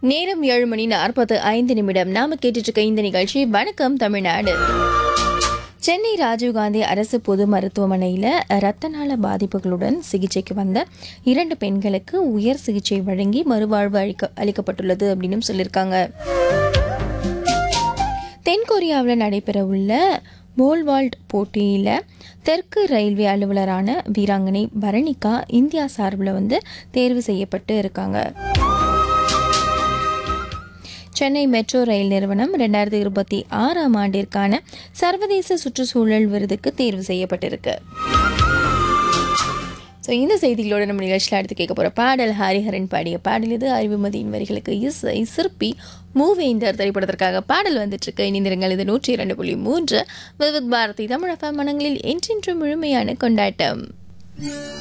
நேரம் ஏழு மணி நாற்பது ஐந்து நிமிடம் நாம கேட்டுட்டு இருக்க இந்த நிகழ்ச்சி வணக்கம் தமிழ்நாடு சென்னை ராஜீவ்காந்தி அரசு பொது மருத்துவமனையில் இரத்த நாள பாதிப்புகளுடன் சிகிச்சைக்கு வந்த இரண்டு பெண்களுக்கு உயர் சிகிச்சை வழங்கி மறுவாழ்வு அளிக்க அளிக்கப்பட்டுள்ளது அப்படின்னு சொல்லியிருக்காங்க தென்கொரியாவில் நடைபெறவுள்ள போல்வால்ட் போட்டியில் தெற்கு ரயில்வே அலுவலரான வீராங்கனை பரணிகா இந்தியா சார்பில் வந்து தேர்வு செய்யப்பட்டு இருக்காங்க சென்னை மெட்ரோ ரயில் நிறுவனம் ரெண்டாயிரத்தி இருபத்தி ஆறாம் ஆண்டிற்கான சர்வதேச சுற்றுச்சூழல் விருதுக்கு தேர்வு செய்யப்பட்டிருக்கு ஸோ இந்த செய்திகளோட நம்ம நிகழ்ச்சியில் அடுத்து கேட்க போகிற பாடல் ஹரிஹரன் பாடிய பாடல் இது அறிவுமதியின் வரிகளுக்கு இசை சிற்பி மூவேந்தர் திரைப்படத்திற்காக பாடல் வந்துட்டு இருக்கு இணைந்திருங்கள் இது நூற்றி இரண்டு புள்ளி மூன்று விவித் பாரதி தமிழக மனங்களில் என்றென்றும் முழுமையான கொண்டாட்டம்